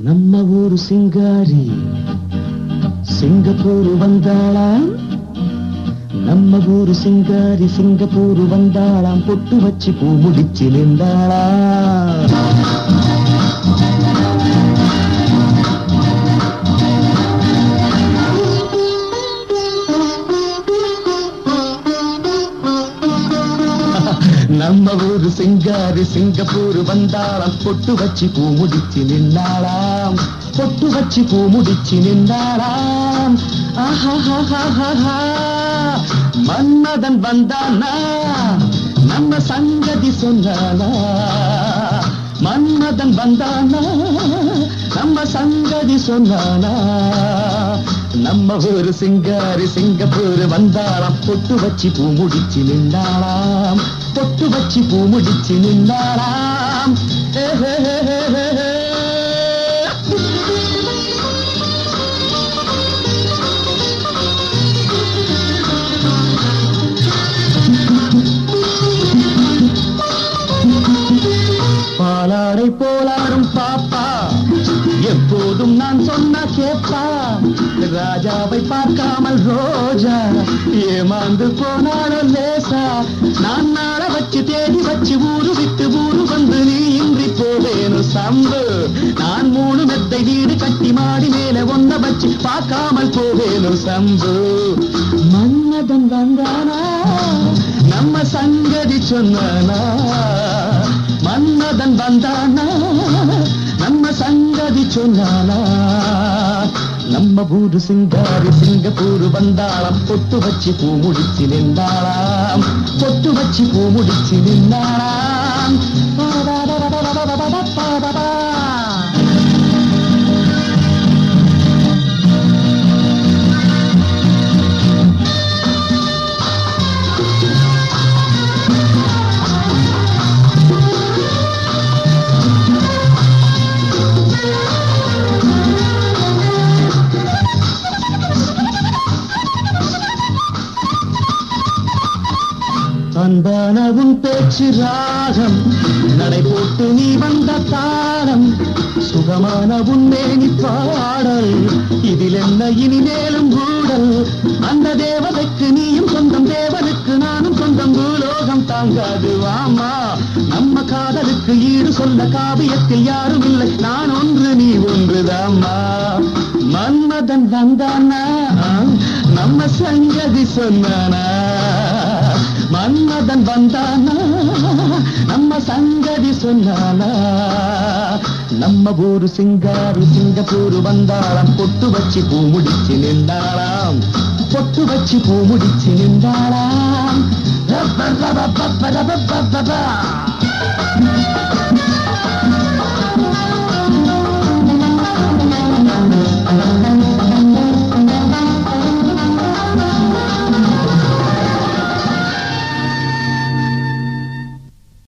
நம்ம ஊரு சிங்காரி சிங்கப்பூர் வந்தாளாம் நம்ம ஊரு சிங்காரி சிங்கப்பூர் வந்தாளாம் பொட்டு வச்சு பூ முடிச்சு நின்றாளாம் நம்ம ஊரு சிங்காரி சிங்கப்பூர் வந்தாளாம் பொட்டு வச்சு பூ முடிச்சு நின்னாளாம் பொட்டு வச்சு பூ முடிச்சு நின்னாளாம் ஆஹாஹாஹாஹா. மன்மதன் வந்தானா நம்ம சங்கதி சொன்னானா மன்மதன் வந்தானா நம்ம சங்கதி சொன்னானா நம்ம ஊரு சிங்காரி சிங்கப்பூர் வந்தாளாம் பொட்டு வச்சு பூ முடிச்சு நின்றாளாம் பொட்டு வச்சு பூ முடிச்சு நின்றாளாம் ஏ ஹே ஹே ஹே ஹே ஹே. பாலாடை போலாடும் பாப்பா எப்போதும் நான் சொன்ன கேப்பா ராஜாவை பார்க்காமல் ரோஜா ஏமாந்து போனாலும் லேசா நான் நாள வச்சு தேடி வச்சு ஊரு விட்டு ஊரு வந்து நீ இன்றி போவேனு சம்பு நான் மூணு மெத்தை வீடு கட்டி மாடி மேல ஒன்ன வச்சு பார்க்காமல் போவேனு சம்பு மன்மதன் வந்தானா நம்ம சங்கதி சொன்னானா மன்மதன் வந்தானா நம்ம சங்கதி சொன்னானா நம்ம ஊரு சிங்காரி சிங்கப்பூர் வந்தாளாம் பொட்டு வச்சு பூ முடிச்சு நின்றாளாம் பொட்டு வச்சு பூ முடிச்சு நின்றாளாம் அன்பான உன் பேச்சு ராகம் நடை போட்டு நீ வந்த தாளம் சுகமான உன் மேனி பாடல் இதில் என்ன இனி மேலும் கூடல் அந்த தேவதைக்கு நீயும் சொந்தம் தேவனுக்கு நானும் சொந்தம் பூலோகம் தாங்காது வாமா நம்ம காதலுக்கு ஈடு சொல்ல காவியத்தில் யாரும் இல்லை நான் ஒன்று நீ ஒன்றுதாம்மா மன்மதன் வந்தானா நம்ம சங்கதி சொன்னானா மன்மதன் வந்தானா நம்ம சங்கதி சொன்னானா நம்ம ஊரு சிங்காரி சிங்கப்பூர் வந்தாளாம் பொட்டு வச்சு பூ முடிச்சு நின்றாளாம் பொட்டு வச்சு பூ முடிச்சு நின்றாளாம் ரப்ப ரப்ப ரப்ப ரப்ப ரப்ப ரப்ப.